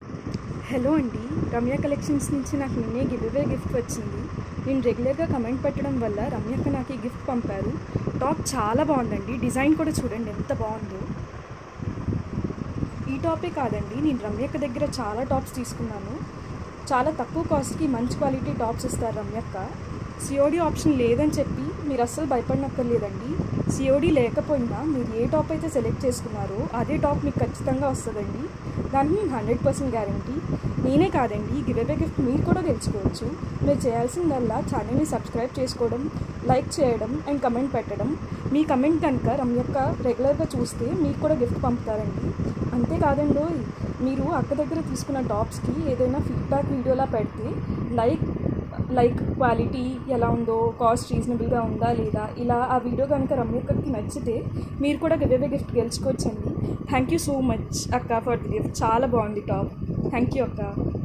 hello అండి Ramya collections నుంచి నాకు నిన్నే గివ్ అవే గిఫ్ట్ వచ్చింది నేను రెగ్యులర్గా కమెంట్ పెట్టడం వల్ల రమ్యక్క నాకు ఈ గిఫ్ట్ పంపారు టాప్ చాలా బాగుందండి డిజైన్ కూడా చూడండి ఎంత బాగుందో ఈ టాపే కాదండి నేను రమ్యక్క దగ్గర చాలా టాప్స్ తీసుకున్నాను చాలా తక్కువ కాస్ట్కి మంచి క్వాలిటీ టాప్స్ ఇస్తారు రమ్యక్క సిఓడి ఆప్షన్ లేదని చెప్పి మీరు అస్సలు భయపడనక్కర్లేదండి సిఓడి లేకపోయినా మీరు ఏ టాప్ అయితే సెలెక్ట్ చేసుకున్నారో అదే టాప్ మీకు ఖచ్చితంగా వస్తుందండి దానికి నేను హండ్రెడ్ పర్సెంట్ గ్యారంటీ నేనే కాదండి గివ్ అవే గిఫ్ట్ మీరు కూడా గెలుచుకోవచ్చు మీరు చేయాల్సిందల్లా ఛానల్ని సబ్స్క్రైబ్ చేసుకోవడం లైక్ చేయడం అండ్ కమెంట్ పెట్టడం మీ కమెంట్ కనుక రమ్యక్క రెగ్యులర్గా చూస్తే మీకు కూడా గిఫ్ట్ పంపుతారండి అంతేకాదండి మీరు అక్క దగ్గర తీసుకున్న టాప్స్కి ఏదైనా ఫీడ్బ్యాక్ వీడియోలా పెడితే లైక్ లైక్ క్వాలిటీ ఎలా ఉందో కాస్ట్ రీజనబుల్గా ఉందా లేదా ఇలా ఆ వీడియో కనుక రమ్యక్కకి నచ్చితే మీరు కూడా గివ్ అవే గిఫ్ట్ గెలుచుకోవచ్చండి థ్యాంక్ యూ సో మచ్ అక్క ఫర్ ది గిఫ్ట్ చాలా బాగుంది టాప్ థ్యాంక్ యూ అక్క